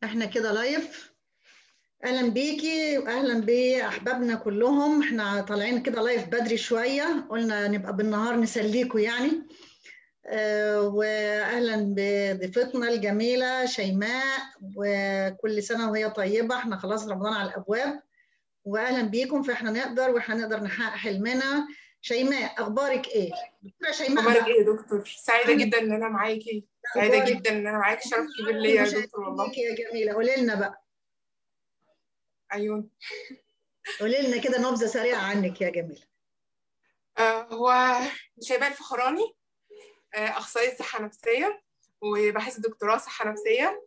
احنا كده لايف اهلا بيكي واهلا باحبابنا كلهم احنا طالعين كده لايف بدري شويه قلنا نبقى بالنهار نسليكوا يعني آه واهلا بضيفتنا الجميله شيماء وكل سنه وهي طيبه احنا خلاص رمضان على الابواب واهلا بيكم فاحنا نقدر وهنقدر نحقق حلمنا شيماء اخبارك ايه دكتوره شيماء اخبارك ايه يا دكتور سعيده جدا ان انا معاكي سعيده جدا ان انا معاكي شرف كبير ليا يا دكتور والله يا جميله قولي لنا بقى عيون قولي لنا كده نبذه سريعه عنك يا جميله آه هو شيماء الفخراني آه اخصائيه صحه نفسيه وبحث دكتوراه صحه نفسيه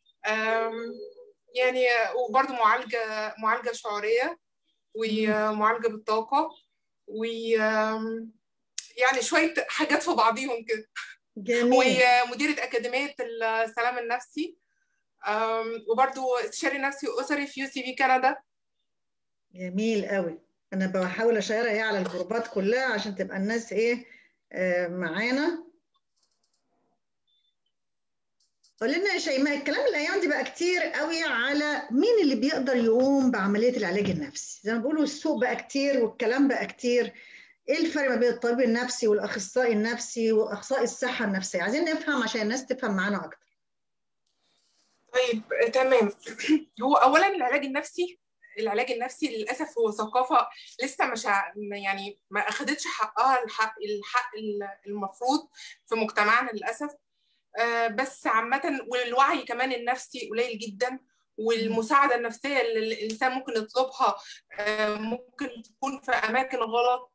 يعني وبرضه معالجه معالجه شعوريه ومعالجه بالطاقه و يعني شويه حاجات في بعضيهم كده جميل ومديره اكاديميه السلام النفسي وبرضه استشاري نفسي اسري في يو سي بي كندا جميل قوي انا بحاول اشيرها ايه على الجروبات كلها عشان تبقى الناس ايه آه معانا قول لنا يا شيماء الكلام الايام دي بقى كتير قوي على مين اللي بيقدر يقوم بعمليه العلاج النفسي زي ما بيقولوا السوق بقى كتير والكلام بقى كتير ايه الفرق ما بين الطبيب النفسي والاخصائي النفسي واخصائي الصحه النفسيه عايزين نفهم عشان الناس تفهم معانا اكتر طيب تمام هو اولا العلاج النفسي العلاج النفسي للاسف هو ثقافه لسه مش يعني ما اخدتش حقها الحق الحق المفروض في مجتمعنا للاسف بس عامه والوعي كمان النفسي قليل جدا والمساعده النفسيه اللي الانسان ممكن يطلبها ممكن تكون في اماكن غلط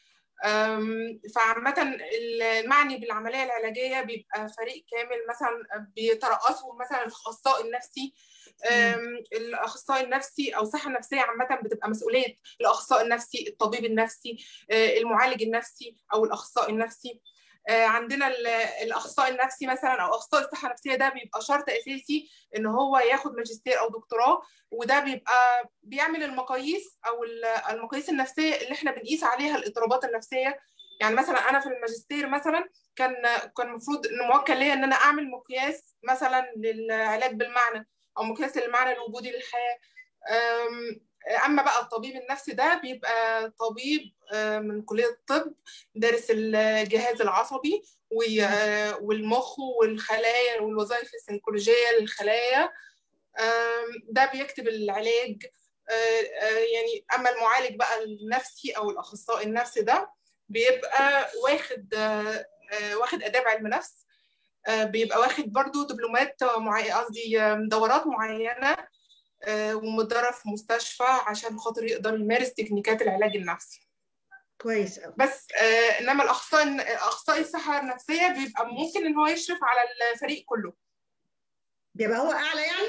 فعامة المعني بالعملية العلاجية بيبقى فريق كامل مثلا بيترأسه مثلا الأخصائي النفسي الأخصائي النفسي أو الصحة النفسية عامة بتبقى مسؤولية الأخصائي النفسي الطبيب النفسي المعالج النفسي أو الأخصائي النفسي عندنا الاخصائي النفسي مثلا او اخصائي الصحه النفسيه ده بيبقى شرط اساسي ان هو ياخد ماجستير او دكتوراه وده بيبقى بيعمل المقاييس او المقاييس النفسيه اللي احنا بنقيس عليها الاضطرابات النفسيه يعني مثلا انا في الماجستير مثلا كان كان المفروض ان موكل ليا ان انا اعمل مقياس مثلا للعلاج بالمعنى او مقياس للمعنى الوجودي للحياه اما بقى الطبيب النفسي ده بيبقى طبيب من كليه الطب دارس الجهاز العصبي والمخ والخلايا والوظائف السيكولوجيه للخلايا ده بيكتب العلاج يعني اما المعالج بقى النفسي او الاخصائي النفسي ده بيبقى واخد واخد اداب علم نفس بيبقى واخد برضو دبلومات قصدي دورات معينه ومتدرب في مستشفى عشان خاطر يقدر يمارس تكنيكات العلاج النفسي كويس قوي بس آه انما الاخصائي اخصائي الصحه النفسيه بيبقى ممكن ان هو يشرف على الفريق كله بيبقى هو اعلى يعني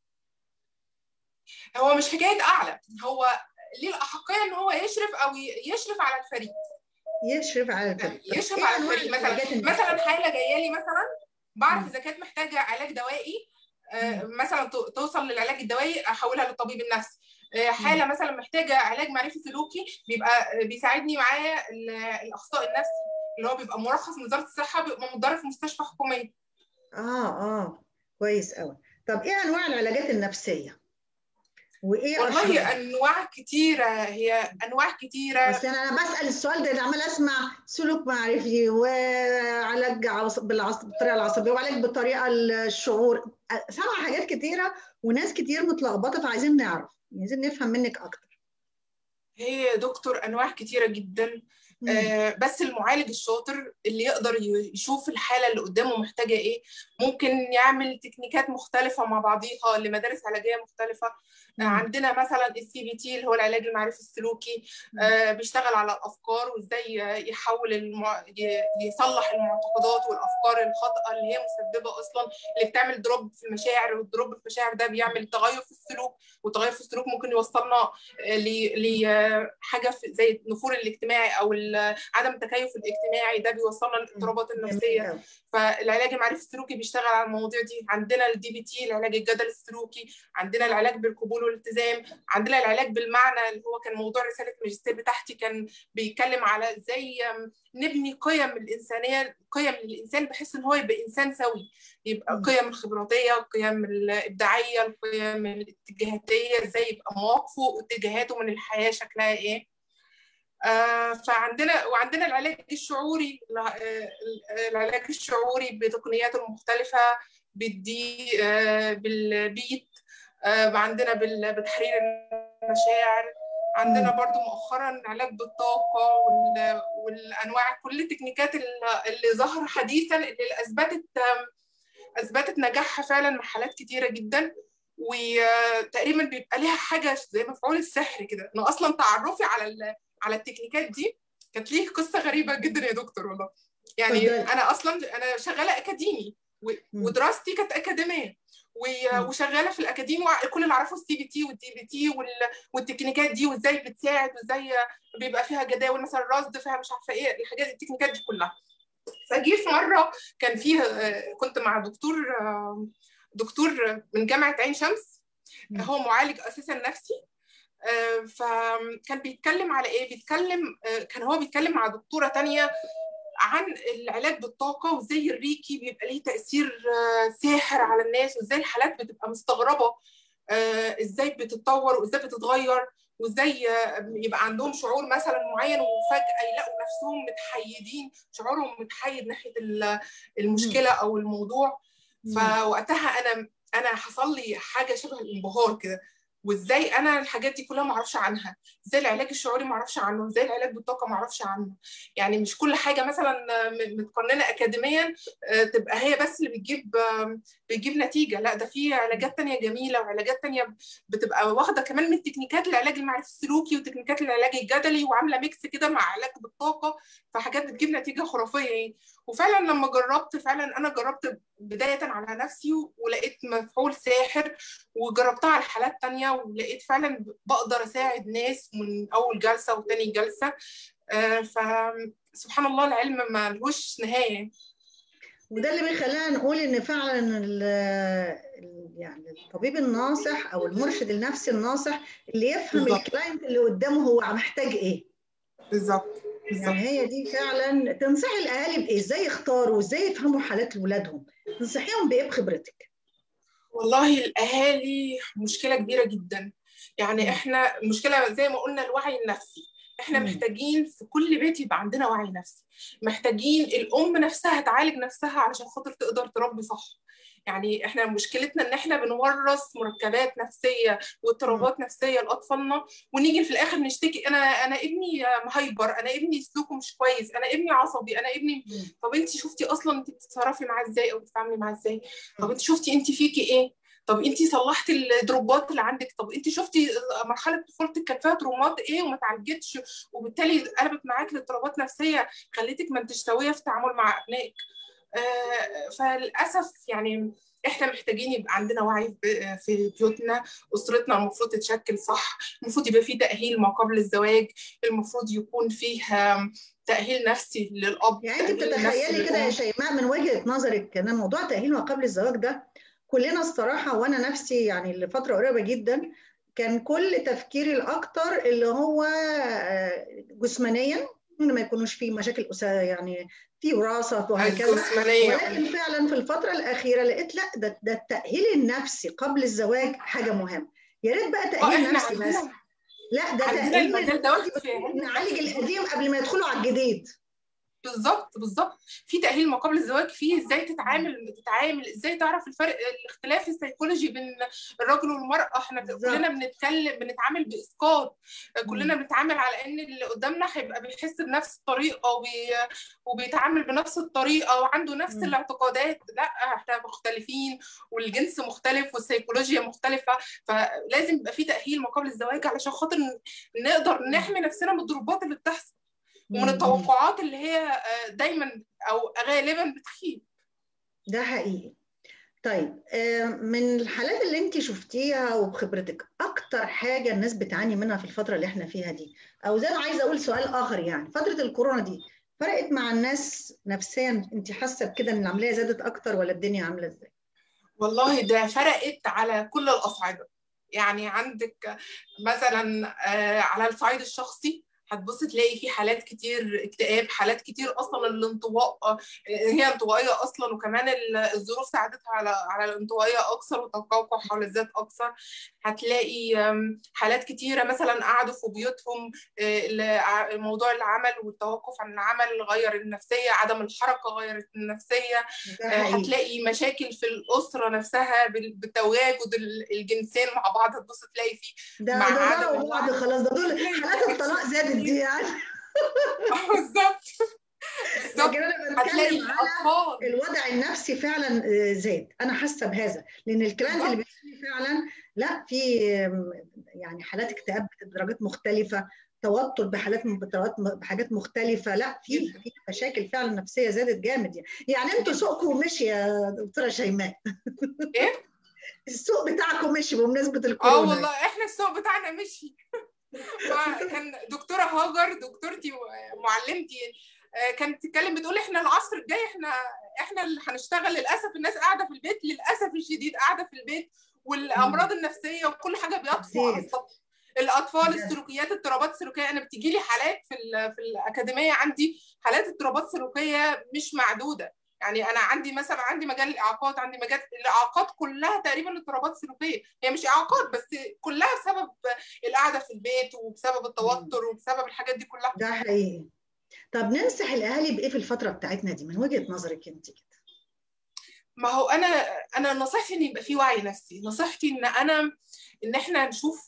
هو مش حكايه اعلى هو ليه الاحقيه ان هو يشرف او يشرف على الفريق يشرف على الفريق يشرف على الفريق مثلا مثلا حاله جايه لي مثلا بعرف اذا كانت محتاجه علاج دوائي مثلا توصل للعلاج الدوائي احولها للطبيب النفسي حاله مثلا محتاجه علاج معرفي سلوكي بيبقى بيساعدني معايا الاخصائي النفسي اللي هو بيبقى مرخص من وزاره الصحه بيبقى متدرب في مستشفى حكوميه اه اه كويس قوي طب ايه انواع العلاجات النفسيه وايه والله أشهر؟ انواع كتيره هي انواع كتيره بس انا بسال السؤال ده عمال اسمع سلوك معرفي وعلاج بالعصب بالطريقه العصبيه وعلاج بالطريقه الشعور سامع حاجات كتيره وناس كتير متلخبطه فعايزين نعرف عايزين نفهم منك اكتر هي يا دكتور انواع كتيره جدا آه بس المعالج الشاطر اللي يقدر يشوف الحاله اللي قدامه محتاجه ايه ممكن يعمل تكنيكات مختلفه مع بعضيها لمدارس علاجيه مختلفه آه عندنا مثلا السي بي تي اللي هو العلاج المعرفي السلوكي آه بيشتغل على الافكار وازاي يحول المع... يصلح المعتقدات والافكار الخاطئه اللي هي مسببه اصلا اللي بتعمل دروب في المشاعر والدروب في المشاعر ده بيعمل تغير في السلوك وتغير في السلوك ممكن يوصلنا لحاجه زي النفور الاجتماعي او عدم التكيف الاجتماعي ده بيوصلنا للاضطرابات النفسيه فالعلاج المعرفي السلوكي بيشتغل على المواضيع دي عندنا الدي بي تي العلاج الجدل السلوكي عندنا العلاج بالقبول والالتزام عندنا العلاج بالمعنى اللي هو كان موضوع رساله الماجستير بتاعتي كان بيتكلم على ازاي نبني قيم الانسانيه قيم للانسان بحيث ان هو يبقى انسان سوي يبقى القيم الخبراتيه القيم الابداعيه القيم الاتجاهاتيه ازاي يبقى مواقفه واتجاهاته من الحياه شكلها ايه آه فعندنا وعندنا العلاج الشعوري العلاج الشعوري بتقنياته المختلفه بالدي آه بالبيت آه عندنا بتحرير المشاعر عندنا برضو مؤخرا علاج بالطاقة والأنواع كل التكنيكات اللي ظهر حديثا اللي أثبتت أثبتت نجاحها فعلا مع حالات كتيرة جدا وتقريبا بيبقى ليها حاجة زي مفعول السحر كده أنا أصلا تعرفي على على التكنيكات دي كانت ليه قصة غريبة جدا يا دكتور والله يعني أنا أصلا أنا شغالة أكاديمي ودراستي كانت أكاديمية وشغاله في الاكاديمي كل اللي اعرفه السي بي تي والدي بي تي والتكنيكات دي وازاي بتساعد وازاي بيبقى فيها جداول مثلا رصد فيها مش عارفه ايه الحاجات التكنيكات دي كلها فجي في مره كان فيه كنت مع دكتور دكتور من جامعه عين شمس هو معالج اساسا نفسي فكان بيتكلم على ايه بيتكلم كان هو بيتكلم مع دكتوره تانية عن العلاج بالطاقه وازاي الريكي بيبقى ليه تاثير ساحر على الناس وازاي الحالات بتبقى مستغربه ازاي بتتطور وازاي بتتغير وازاي يبقى عندهم شعور مثلا معين وفجاه يلاقوا نفسهم متحيدين شعورهم متحيد ناحيه المشكله او الموضوع فوقتها انا انا حصل لي حاجه شبه الانبهار كده وازاي انا الحاجات دي كلها ما اعرفش عنها ازاي العلاج الشعوري ما اعرفش عنه ازاي العلاج بالطاقه ما اعرفش عنه يعني مش كل حاجه مثلا متقننه اكاديميا تبقى هي بس اللي بتجيب بتجيب نتيجه لا ده في علاجات تانية جميله وعلاجات تانية بتبقى واخده كمان من تكنيكات العلاج المعرفي السلوكي وتكنيكات العلاج الجدلي وعامله ميكس كده مع علاج بالطاقه فحاجات بتجيب نتيجه خرافيه يعني وفعلا لما جربت فعلا انا جربت بدايه على نفسي ولقيت مفعول ساحر وجربتها على حالات تانية ولقيت فعلا بقدر اساعد ناس من اول جلسه وتاني جلسه فسبحان الله العلم ما لهوش نهايه وده اللي بيخلينا نقول ان فعلا يعني الطبيب الناصح او المرشد النفسي الناصح اللي يفهم الكلاينت اللي قدامه هو محتاج ايه بالظبط يعني هي دي فعلا تنصحي الاهالي بايه ازاي يختاروا وازاي يفهموا حالات ولادهم تنصحيهم بايه بخبرتك والله الاهالي مشكله كبيره جدا يعني احنا المشكله زي ما قلنا الوعي النفسي احنا مم. محتاجين في كل بيت يبقى عندنا وعي نفسي محتاجين الام نفسها تعالج نفسها علشان خاطر تقدر تربي صح يعني احنا مشكلتنا ان احنا بنورث مركبات نفسيه واضطرابات نفسيه لاطفالنا ونيجي في الاخر نشتكي انا انا ابني مهايبر انا ابني سلوكه مش كويس انا ابني عصبي انا ابني مم. طب انت شفتي اصلا انت بتتصرفي معاه ازاي او بتتعاملي معاه ازاي طب انت شفتي انت فيكي ايه طب انت صلحتي الدروبات اللي عندك طب انت شفتي مرحله طفولتك كان فيها ترومات ايه وما اتعالجتش وبالتالي قلبت معاك لاضطرابات نفسيه خليتك ما انتش سويه في التعامل مع ابنائك آه فللاسف يعني احنا محتاجين يبقى عندنا وعي في بيوتنا اسرتنا المفروض تتشكل صح المفروض يبقى في تاهيل ما قبل الزواج المفروض يكون فيه تاهيل نفسي للاب يعني انت بتتخيلي كده يا شيماء من وجهه نظرك ان موضوع تاهيل ما قبل الزواج ده كلنا الصراحه وانا نفسي يعني لفتره قريبه جدا كان كل تفكيري الاكتر اللي هو جسمانيا ان ما يكونوش فيه مشاكل يعني في وراثه وهكذا ولكن فعلا في الفتره الاخيره لقيت لا ده, ده التاهيل النفسي قبل الزواج حاجه مهمه يا ريت بقى تاهيل نفسي بس لا ده تاهيل نعالج القديم قبل ما يدخلوا على الجديد بالظبط بالظبط في تاهيل ما قبل الزواج فيه ازاي تتعامل تتعامل ازاي تعرف الفرق الاختلاف السيكولوجي بين الرجل والمراه احنا بالزبط. كلنا بنتكلم بنتعامل باسقاط كلنا بنتعامل على ان اللي قدامنا هيبقى بيحس بنفس الطريقه وبي... وبيتعامل بنفس الطريقه وعنده نفس م. الاعتقادات لا احنا مختلفين والجنس مختلف والسيكولوجيا مختلفه فلازم يبقى في تاهيل ما قبل الزواج علشان خاطر نقدر نحمي نفسنا من الضربات اللي بتحصل ومن التوقعات اللي هي دايما او غالبا بتخيب ده حقيقي طيب من الحالات اللي انت شفتيها وبخبرتك اكتر حاجه الناس بتعاني منها في الفتره اللي احنا فيها دي او زي انا عايزه اقول سؤال اخر يعني فتره الكورونا دي فرقت مع الناس نفسيا انت حاسه بكده ان العمليه زادت اكتر ولا الدنيا عامله ازاي والله ده فرقت على كل الاصعده يعني عندك مثلا على الصعيد الشخصي هتبص تلاقي في حالات كتير اكتئاب حالات كتير اصلا الانطواء هي انطوائيه اصلا وكمان الظروف ساعدتها على على الانطوائيه اكثر والتقوقع حول الذات اكثر هتلاقي حالات كتيره مثلا قعدوا في بيوتهم موضوع العمل والتوقف عن العمل غير النفسيه عدم الحركه غيرت النفسيه هتلاقي مشاكل في الاسره نفسها بتواجد الجنسين مع بعض هتبص تلاقي في ده مع ده ده بعض خلاص ده دول حالات الطلاق زادت دي يعني بالظبط لكن انا بتكلم على الوضع النفسي فعلا زاد انا حاسه بهذا لان الكلاينت اللي بيجي فعلا لا في يعني حالات اكتئاب بدرجات مختلفه توتر بحالات بحاجات مختلفه لا في في مشاكل فعلا نفسيه زادت جامد يعني يعني انتوا سوقكم مشي يا دكتوره شيماء ايه السوق بتاعكم مشي بمناسبه الكورونا اه والله احنا السوق بتاعنا مشي كان دكتوره هاجر دكتورتي ومعلمتي كانت بتتكلم بتقول احنا العصر الجاي احنا احنا اللي هنشتغل للاسف الناس قاعده في البيت للاسف الشديد قاعده في البيت والامراض النفسيه وكل حاجه بيطفوا على السطح الاطفال السلوكيات اضطرابات السلوكيه انا بتيجي لي حالات في في الاكاديميه عندي حالات اضطرابات سلوكيه مش معدوده يعني انا عندي مثلا عندي مجال الاعاقات عندي مجال الاعاقات كلها تقريبا اضطرابات سلوكيه هي مش اعاقات بس كلها بسبب القعده في البيت وبسبب التوتر وبسبب الحاجات دي كلها ده حقيقي طب ننصح الاهالي بايه في الفتره بتاعتنا دي من وجهه نظرك انت كده ما هو انا انا نصيحتي ان يبقى في وعي نفسي نصيحتي ان انا ان احنا نشوف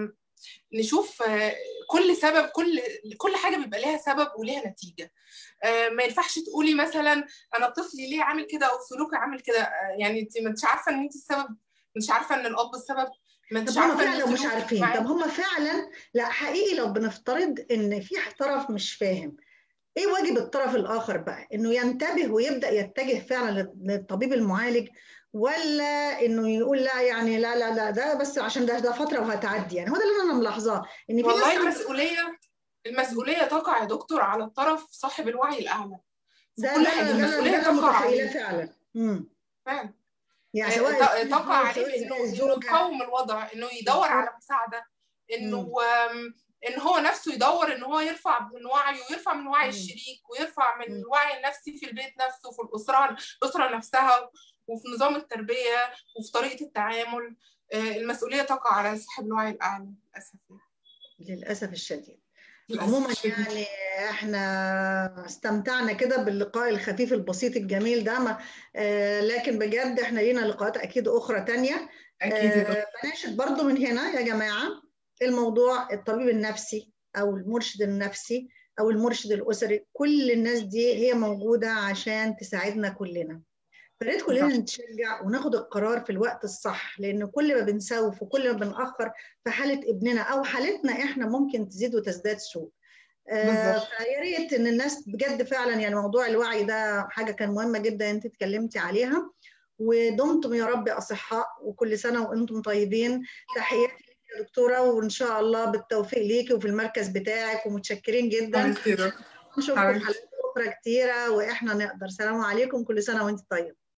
نشوف كل سبب كل كل حاجه بيبقى ليها سبب وليها نتيجه ما ينفعش تقولي مثلا انا طفلي ليه عامل كده او سلوكي عامل كده يعني انت مش عارفه ان انت السبب مش عارفه ان الاب السبب ما انتش عارفه فعلا مش عارفين طب هم فعلا لا حقيقي لو بنفترض ان في طرف مش فاهم ايه واجب الطرف الاخر بقى انه ينتبه ويبدا يتجه فعلا للطبيب المعالج ولا انه يقول لا يعني لا لا لا ده بس عشان ده ده فتره وهتعدي يعني هو ده اللي انا ملاحظاه ان في والله المسؤوليه المسؤوليه تقع يا دكتور على الطرف صاحب الوعي الاعلى ده كل حاجه المسؤوليه تقع عليه فعلا امم فعلا يعني سواء تقع عليه انه يقاوم الوضع انه يدور على مساعده انه ان هو نفسه يدور ان هو يرفع من وعيه ويرفع من وعي الشريك ويرفع من الوعي النفسي في البيت نفسه في الاسره الاسره نفسها وفي نظام التربيه وفي طريقه التعامل المسؤوليه تقع على صاحب الوعي الاعلى للاسف للاسف الشديد عموما يعني احنا استمتعنا كده باللقاء الخفيف البسيط الجميل ده ما آه لكن بجد احنا لينا لقاءات اكيد اخرى تانية اكيد آه بناشد برضو من هنا يا جماعه الموضوع الطبيب النفسي او المرشد النفسي او المرشد الاسري كل الناس دي هي موجوده عشان تساعدنا كلنا فريت كلنا نتشجع وناخد القرار في الوقت الصح لان كل ما بنسوف وكل ما بنأخر في حاله ابننا او حالتنا احنا ممكن تزيد وتزداد سوء آه فيا ريت ان الناس بجد فعلا يعني موضوع الوعي ده حاجه كان مهمه جدا انت اتكلمتي عليها ودمتم يا رب اصحاء وكل سنه وانتم طيبين تحياتي يا دكتوره وان شاء الله بالتوفيق ليكي وفي المركز بتاعك ومتشكرين جدا نشوفكم حلقات اخرى كتيره واحنا نقدر سلام عليكم كل سنه وانت طيب